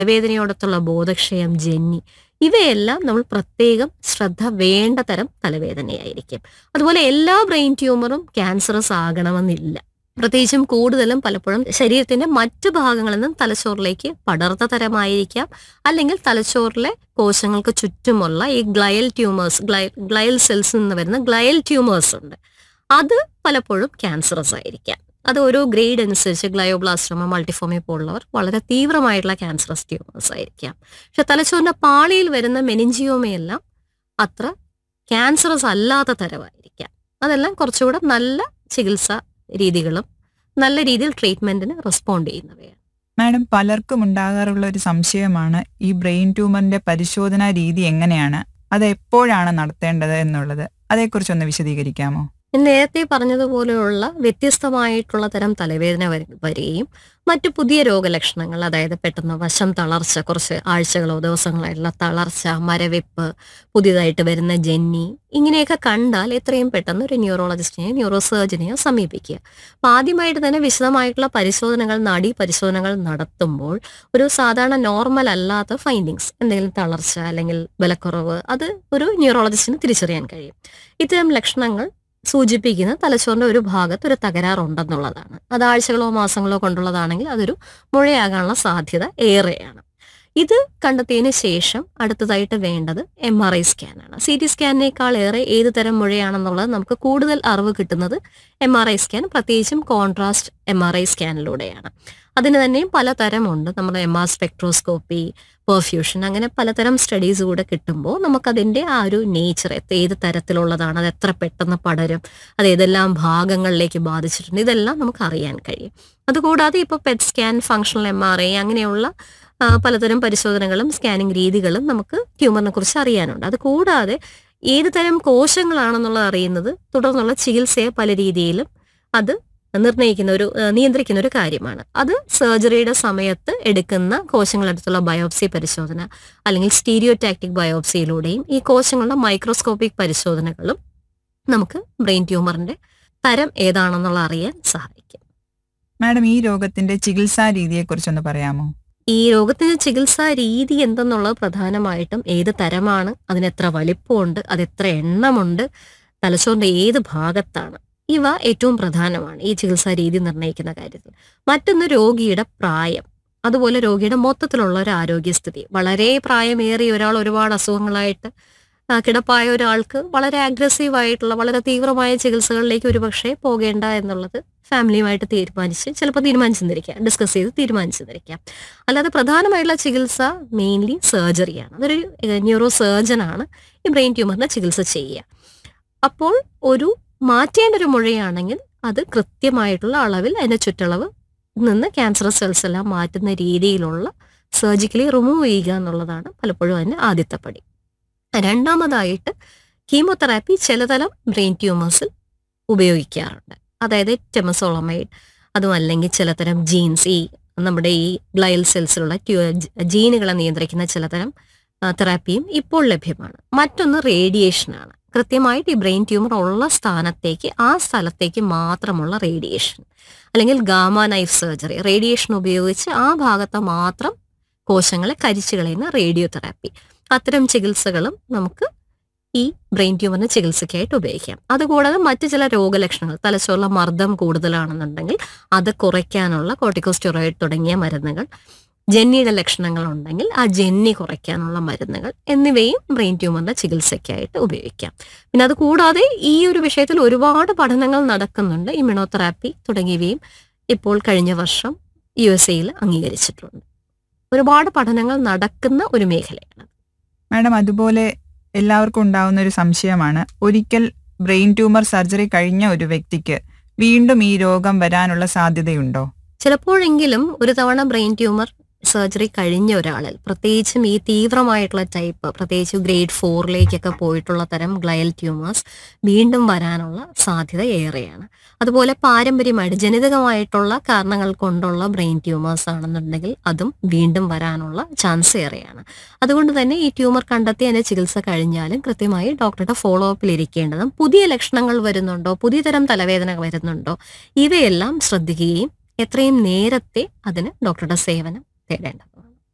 വേദനയോടത്തുള്ള ബോധക്ഷയം ജന്നി ഇവയെല്ലാം നമ്മൾ പ്രത്യേകം ശ്രദ്ധ വേണ്ട തരം തലവേദനയായിരിക്കും അതുപോലെ എല്ലാ ബ്രെയിൻ ട്യൂമറും ക്യാൻസറസ് ആകണമെന്നില്ല പ്രത്യേകിച്ചും കൂടുതലും പലപ്പോഴും ശരീരത്തിന്റെ മറ്റു ഭാഗങ്ങളിൽ നിന്നും തലച്ചോറിലേക്ക് പടർന്ന തരമായിരിക്കാം അല്ലെങ്കിൽ തലച്ചോറിലെ കോശങ്ങൾക്ക് ചുറ്റുമുള്ള ഈ ഗ്ലയൽ ട്യൂമേഴ്സ് ഗ്ലയൽ സെൽസിൽ നിന്ന് വരുന്ന ഗ്ലയൽ ട്യൂമേഴ്സ് ഉണ്ട് അത് പലപ്പോഴും ക്യാൻസറസ് ആയിരിക്കാം അത് ഓരോ ഗ്രേഡ് അനുസരിച്ച് ഗ്ലയോബ്ലാസ്റ്റോമ മൾട്ടിഫോമി പോലുള്ളവർ വളരെ തീവ്രമായിട്ടുള്ള ക്യാൻസറസ് ട്യൂമേഴ്സ് ആയിരിക്കാം പക്ഷെ തലച്ചോറിന്റെ പാളിയിൽ വരുന്ന മെനിഞ്ചിയോമയെല്ലാം അത്ര ക്യാൻസറസ് അല്ലാത്ത തരമായിരിക്കാം അതെല്ലാം കുറച്ചുകൂടെ നല്ല ചികിത്സാ രീതികളും നല്ല രീതിയിൽ ട്രീറ്റ്മെന്റിന് റെസ്പോണ്ട് ചെയ്യുന്നവയാണ് മാഡം പലർക്കും ഉണ്ടാകാറുള്ള ഒരു സംശയമാണ് ഈ ബ്രെയിൻ ട്യൂമറിന്റെ പരിശോധനാ രീതി എങ്ങനെയാണ് അത് എപ്പോഴാണ് നടത്തേണ്ടത് എന്നുള്ളത് അതേക്കുറിച്ചൊന്ന് വിശദീകരിക്കാമോ ഞാൻ നേരത്തെ പറഞ്ഞതുപോലെയുള്ള വ്യത്യസ്തമായിട്ടുള്ള തരം തലവേദന വര- വരികയും മറ്റു പുതിയ രോഗലക്ഷണങ്ങൾ അതായത് പെട്ടെന്ന് വശം തളർച്ച കുറച്ച് ആഴ്ചകളോ ദിവസങ്ങളായിട്ടുള്ള തളർച്ച മരവിപ്പ് പുതിയതായിട്ട് വരുന്ന ജന്നി ഇങ്ങനെയൊക്കെ കണ്ടാൽ എത്രയും പെട്ടെന്ന് ഒരു ന്യൂറോളജിസ്റ്റിനെയോ ന്യൂറോ സർജനെയോ സമീപിക്കുക അപ്പം ആദ്യമായിട്ട് തന്നെ വിശദമായിട്ടുള്ള പരിശോധനകൾ നാഡീ പരിശോധനകൾ നടത്തുമ്പോൾ ഒരു സാധാരണ നോർമൽ അല്ലാത്ത ഫൈൻഡിങ്സ് എന്തെങ്കിലും തളർച്ച അല്ലെങ്കിൽ ബലക്കുറവ് അത് ഒരു ന്യൂറോളജിസ്റ്റിന് തിരിച്ചറിയാൻ കഴിയും ഇത്തരം ലക്ഷണങ്ങൾ സൂചിപ്പിക്കുന്ന തലച്ചോറിന്റെ ഒരു ഭാഗത്ത് ഒരു തകരാറുണ്ടെന്നുള്ളതാണ് അത് ആഴ്ചകളോ മാസങ്ങളോ കൊണ്ടുള്ളതാണെങ്കിൽ അതൊരു മുഴയാകാനുള്ള സാധ്യത ഏറെയാണ് ഇത് കണ്ടെത്തിയതിന് ശേഷം അടുത്തതായിട്ട് വേണ്ടത് എം ആർ ഐ സ്കാനാണ് സി ടി സ്കാനിനേക്കാൾ ഏറെ ഏത് തരം മുഴയാണെന്നുള്ളത് നമുക്ക് കൂടുതൽ അറിവ് കിട്ടുന്നത് എം ആർ ഐ സ്കാൻ പ്രത്യേകിച്ചും കോൺട്രാസ്റ്റ് എം ആർ ഐ സ്കാനിലൂടെയാണ് അതിന് തന്നെയും പലതരമുണ്ട് നമ്മുടെ എം ആർ സ്പെക്ട്രോസ്കോപ്പി പെർഫ്യൂഷൻ അങ്ങനെ പലതരം സ്റ്റഡീസ് കൂടെ കിട്ടുമ്പോൾ നമുക്കതിൻ്റെ ആ ഒരു നേച്ചർ ഏത് തരത്തിലുള്ളതാണ് അത് എത്ര പെട്ടെന്ന് പടരും അത് ഏതെല്ലാം ഭാഗങ്ങളിലേക്ക് ബാധിച്ചിട്ടുണ്ട് ഇതെല്ലാം നമുക്ക് അറിയാൻ കഴിയും അതുകൂടാതെ ഇപ്പോൾ PET scan functional M R I അങ്ങനെയുള്ള ആ, പലതരം പരിശോധനകളും സ്കാനിങ് രീതികളും നമുക്ക് ട്യൂമറിനെ കുറിച്ച് അറിയാനുണ്ട് അത് കൂടാതെ ഏത് തരം കോശങ്ങളാണെന്നുള്ളത് അറിയുന്നത് തുടർന്നുള്ള ചികിത്സയെ പല രീതിയിലും അത് നിർണ്ണയിക്കുന്ന ഒരു ആ, നിയന്ത്രിക്കുന്ന ഒരു കാര്യമാണ് അത് സർജറിയുടെ സമയത്ത് എടുക്കുന്ന കോശങ്ങളടുത്തുള്ള ബയോപ്സി പരിശോധന അല്ലെങ്കിൽ സ്റ്റീരിയോടാക്ടിക് ബയോപ്സിയിലൂടെയും ഈ കോശങ്ങളുടെ മൈക്രോസ്കോപ്പിക് പരിശോധനകളും നമുക്ക് ബ്രെയിൻ ട്യൂമറിന്റെ തരം ഏതാണെന്നുള്ള അറിയാൻ സഹായിക്കും മാഡം ഈ രോഗത്തിന്റെ ചികിത്സാ രീതിയെക്കുറിച്ചൊന്ന് പറയാമോ ഈ രോഗത്തിന് ചികിത്സാ രീതി എന്തെന്നുള്ളത് പ്രധാനമായിട്ടും ഏത് തരമാണ് അതിന് എത്ര വലിപ്പമുണ്ട് അത് എത്ര എണ്ണമുണ്ട് തലച്ചോറിന്റെ ഏത് ഭാഗത്താണ് ഇവ ഏറ്റവും പ്രധാനമാണ് ഈ ചികിത്സാ രീതി നിർണ്ണയിക്കുന്ന കാര്യത്തിൽ മറ്റൊന്ന് രോഗിയുടെ പ്രായം അതുപോലെ രോഗിയുടെ മൊത്തത്തിലുള്ള ഒരു ആരോഗ്യസ്ഥിതി വളരെ പ്രായമേറിയ ഒരാൾ ഒരുപാട് അസുഖങ്ങളായിട്ട് ആ, കിടപ്പായ ഒരാൾക്ക് വളരെ അഗ്രസീവ് ആയിട്ടുള്ള വളരെ തീവ്രമായ ചികിത്സകളിലേക്ക് ഒരുപക്ഷെ പോകേണ്ട എന്നുള്ളത് ഫാമിലിയുമായിട്ട് തീരുമാനിച്ച് ചിലപ്പോൾ തീരുമാനിച്ചെന്നിരിക്കാം ഡിസ്കസ് ചെയ്ത് തീരുമാനിച്ചെന്നിരിക്കാം അല്ലാതെ പ്രധാനമായിട്ടുള്ള ചികിത്സ മെയിൻലി സർജറിയാണ് അതൊരു ന്യൂറോ സർജനാണ് ഈ ബ്രെയിൻ ട്യൂമറിന്റെ ചികിത്സ ചെയ്യുക അപ്പോൾ ഒരു മാറ്റേണ്ട ഒരു മുഴയാണെങ്കിൽ അത് കൃത്യമായിട്ടുള്ള അളവിൽ അതിന്റെ ചുറ്റളവ് നിന്ന് ക്യാൻസർ സെൽസ് എല്ലാം മാറ്റുന്ന രീതിയിലുള്ള സർജിക്കലി റിമൂവ് ചെയ്യുക എന്നുള്ളതാണ് പലപ്പോഴും അതിന്റെ ആദ്യത്തെ പടി രണ്ടാമതായിട്ട് കീമോതെറാപ്പി ചിലതരം ബ്രെയിൻ ട്യൂമേഴ്സിൽ ഉപയോഗിക്കാറുണ്ട് അതായത് ടെമസോളമൈഡ് അതും അല്ലെങ്കിൽ ചിലതരം ജീൻസ് ഈ നമ്മുടെ ഈ ഗ്ലയൽ സെൽസിലുള്ള ജീനുകളെ നിയന്ത്രിക്കുന്ന ചിലതരം ആ, തെറാപ്പിയും ഇപ്പോൾ ലഭ്യമാണ് മറ്റൊന്ന് റേഡിയേഷനാണ് കൃത്യമായിട്ട് ഈ ബ്രെയിൻ ട്യൂമർ ഉള്ള സ്ഥാനത്തേക്ക് ആ സ്ഥലത്തേക്ക് മാത്രമുള്ള റേഡിയേഷൻ അല്ലെങ്കിൽ ഗാമ നൈഫ് സർജറി റേഡിയേഷൻ ഉപയോഗിച്ച് ആ ഭാഗത്ത് മാത്രം കോശങ്ങളെ കരിച്ചു കളയുന്ന റേഡിയോ തെറാപ്പി അത്തരം ചികിത്സകളും നമുക്ക് ഈ ബ്രെയിൻ ട്യൂമറിന് ചികിത്സയ്ക്കായിട്ട് ഉപയോഗിക്കാം അതുകൂടാതെ മറ്റു ചില രോഗലക്ഷണങ്ങൾ തലച്ചോറിലെ മർദ്ദം കൂടുതലാണെന്നുണ്ടെങ്കിൽ അത് കുറയ്ക്കാനുള്ള കോർട്ടിക്കോസ്റ്റെറോയിഡ് തുടങ്ങിയ മരുന്നുകൾ ജെന്നിയുടെ ലക്ഷണങ്ങൾ ഉണ്ടെങ്കിൽ ആ ജെന്നി കുറയ്ക്കാനുള്ള മരുന്നുകൾ എന്നിവയും ബ്രെയിൻ ട്യൂമറിന്റെ ചികിത്സയ്ക്കായിട്ട് ഉപയോഗിക്കാം പിന്നെ അത് കൂടാതെ ഈ ഒരു വിഷയത്തിൽ ഒരുപാട് പഠനങ്ങൾ നടക്കുന്നുണ്ട് ഇമ്മ്യൂണോതെറാപ്പി തുടങ്ങിയവയും ഇപ്പോൾ കഴിഞ്ഞ വർഷം യു എസ് എയിൽ അംഗീകരിച്ചിട്ടുണ്ട് ഒരുപാട് പഠനങ്ങൾ നടക്കുന്ന ഒരു മേഖലയാണ് മാഡം അതുപോലെ എല്ലാവർക്കും ഉണ്ടാവുന്ന ഒരു സംശയമാണ് ഒരിക്കൽ ബ്രെയിൻ ട്യൂമർ സർജറി കഴിഞ്ഞ ഒരു വ്യക്തിക്ക് വീണ്ടും ഈ രോഗം വരാനുള്ള സാധ്യതയുണ്ടോ ചിലപ്പോഴെങ്കിലും ഒരു തവണ ബ്രെയിൻ ട്യൂമർ സർജറി കഴിഞ്ഞ ഒരാളിൽ പ്രത്യേകിച്ചും ഈ തീവ്രമായിട്ടുള്ള ടൈപ്പ് പ്രത്യേകിച്ച് ഗ്രേഡ് ഫോറിലേക്കൊക്കെ പോയിട്ടുള്ള തരം ഗ്ലയൽ ട്യൂമേഴ്സ് വീണ്ടും വരാനുള്ള സാധ്യത ഏറെയാണ് അതുപോലെ പാരമ്പര്യമായിട്ട് ജനിതകമായിട്ടുള്ള കാരണങ്ങൾ കൊണ്ടുള്ള ബ്രെയിൻ ട്യൂമേഴ്സ് ആണെന്നുണ്ടെങ്കിൽ അതും വീണ്ടും വരാനുള്ള ചാൻസ് ഏറെയാണ് അതുകൊണ്ട് തന്നെ ഈ ട്യൂമർ കണ്ടെത്തി അതിന്റെ ചികിത്സ കഴിഞ്ഞാലും കൃത്യമായി ഡോക്ടറുടെ ഫോളോ അപ്പിൽ ഇരിക്കേണ്ടതും പുതിയ ലക്ഷണങ്ങൾ വരുന്നുണ്ടോ പുതിയ തരം തലവേദന വരുന്നുണ്ടോ ഇവയെല്ലാം ശ്രദ്ധിക്കുകയും എത്രയും നേരത്തെ അതിന് ഡോക്ടറുടെ സേവനം തേടേണ്ടതാണ്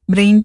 ബ്രെയിൻ